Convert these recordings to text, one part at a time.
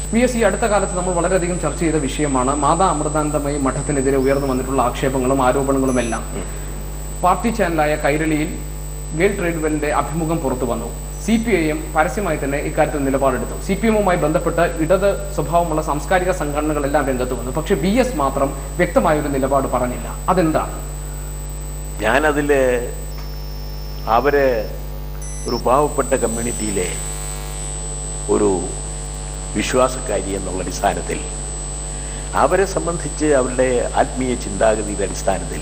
V S ഈ അടുത്ത കാലത്ത് നമ്മൾ വളരെയധികം ചർച്ച ചെയ്ത വിഷയമാണ് മാതാ അമൃതാനന്ദമയി മഠത്തിനെതിരെ ഉയർന്നു വന്നിട്ടുള്ള ആക്ഷേപങ്ങളും ആരോപണങ്ങളും എല്ലാം പാർട്ടി ചാനലായ കൈരളിയിൽ ഗേൾ ട്രേഡ്വെലിന്റെ അഭിമുഖം പുറത്തു വന്നു സി പി ഐ എം പരസ്യമായി തന്നെ ഇക്കാര്യത്തിൽ നിലപാടെടുത്തു സി പി എമ്മുമായി ബന്ധപ്പെട്ട് ഇടത് സ്വഭാവമുള്ള സാംസ്കാരിക സംഘടനകളെല്ലാം രംഗത്ത് വന്നു പക്ഷേ ബി എസ് മാത്രം വ്യക്തമായൊരു നിലപാട് പറഞ്ഞില്ല അതെന്താണ് ഞാനതിൽ അവര് ഒരു പാവപ്പെട്ട കമ്മ്യൂണിറ്റിയിലെ ഒരു വിശ്വാസക്കാരി എന്നുള്ള അടിസ്ഥാനത്തിൽ അവരെ സംബന്ധിച്ച് അവരുടെ ആത്മീയ ചിന്താഗതിയുടെ അടിസ്ഥാനത്തിൽ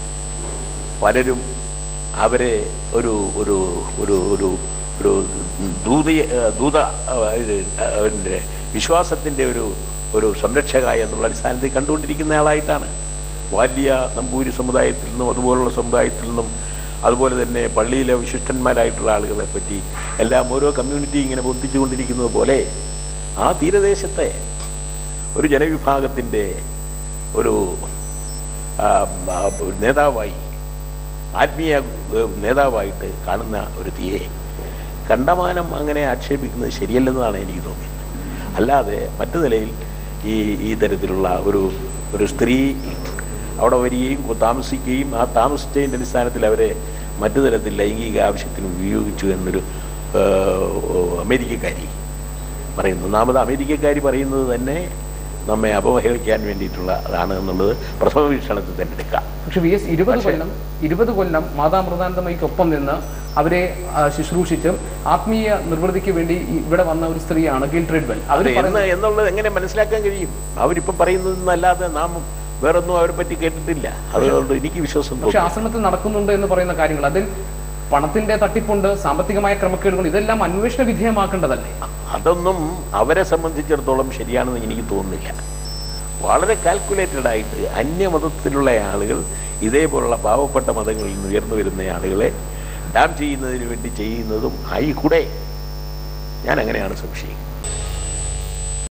പലരും അവരെ ഒരു ഒരു ഒരു ഒരു ഒരു ദൂത ദൂത ഇത് അവരുടെ വിശ്വാസത്തിൻ്റെ ഒരു ഒരു സംരക്ഷക എന്നുള്ള അടിസ്ഥാനത്തിൽ കണ്ടുകൊണ്ടിരിക്കുന്ന ആളായിട്ടാണ് വലിയ നമ്പൂരി സമുദായത്തിൽ നിന്നും അതുപോലുള്ള സമുദായത്തിൽ നിന്നും അതുപോലെ തന്നെ പള്ളിയിലെ വിശിഷ്ടന്മാരായിട്ടുള്ള ആളുകളെ പറ്റി എല്ലാം ഓരോ കമ്മ്യൂണിറ്റി ഇങ്ങനെ ബന്ധിച്ചുകൊണ്ടിരിക്കുന്നത് പോലെ ആ തീരദേശത്തെ ഒരു ജനവിഭാഗത്തിൻ്റെ ഒരു ആ, ആ, ഒരു നേതാവായി ആത്മീയ ഏഹ്, നേതാവായിട്ട് കാണുന്ന ഒരു തീയെ കണ്ടമാനം അങ്ങനെ ആക്ഷേപിക്കുന്നത് ശരിയല്ലെന്നാണ് എനിക്ക് തോന്നിയത് അല്ലാതെ മറ്റു നിലയിൽ ഈ ഈ തരത്തിലുള്ള ഒരു ഒരു സ്ത്രീ അവിടെ വരികയും താമസിക്കുകയും ആ താമസിച്ചതിൻ്റെ അടിസ്ഥാനത്തിൽ അവരെ മറ്റു തരത്തിൽ ലൈംഗിക ആവശ്യത്തിന് ഉപയോഗിച്ചു എന്നൊരു ഏഹ്, അമേരിക്കക്കാരി പറയുന്നു ഒന്നാമത് അമേരിക്കക്കാരി പറയുന്നത് തന്നെ നമ്മെ അപഹരിക്കാൻ വേണ്ടിയിട്ടുള്ളതാണ് എന്നുള്ളത് പ്രഥമ വീക്ഷണത്തിൽ തന്നെ എടുക്കാം പക്ഷെ വി എസ് ഇരുപത് കൊല്ലം ഇരുപത് കൊല്ലം മാതാ അമൃതാനന്ദമയ്ക്കൊപ്പം നിന്ന് അവരെ ആ, ശുശ്രൂഷിച്ചും ആത്മീയ നിർവൃതിക്ക് വേണ്ടി ഇവിടെ വന്ന ഒരു സ്ത്രീയാണ് ഗിൽ ട്രേഡ്വെൽ അവർ അത് എന്ന് എന്നുള്ളത് എങ്ങനെ മനസ്സിലാക്കാൻ കഴിയും അവരിപ്പം പറയുന്നതെന്നല്ലാതെ നാം വേറൊന്നും അവരെ പറ്റി കേട്ടിട്ടില്ല അതുകൊണ്ട് എനിക്ക് വിശ്വാസം പക്ഷെ തോന്നുന്നു ആശ്രമത്തിൽ നടക്കുന്നുണ്ട് എന്ന് പറയുന്ന കാര്യങ്ങൾ അതിൽ പണത്തിന്റെ തട്ടിപ്പുണ്ട് സാമ്പത്തികമായ ക്രമക്കേടുകൾ ഇതെല്ലാം അന്വേഷണ വിധേയമാക്കേണ്ടതല്ലേ അതൊന്നും അവരെ സംബന്ധിച്ചിടത്തോളം ശരിയാണെന്ന് എനിക്ക് തോന്നുന്നില്ല വളരെ കാൽക്കുലേറ്റഡ് ആയിട്ട് അന്യമതത്തിലുള്ള ആളുകൾ ഇതേപോലുള്ള പാവപ്പെട്ട മതങ്ങളിൽ നിന്ന് ഉയർന്നു വരുന്ന ആളുകളെ ഡാം ചെയ്യുന്നതിന് വേണ്ടി ചെയ്യുന്നതും ആയിക്കൂടെ ഞാൻ അങ്ങനെയാണ് സംശയിക്കുന്നത്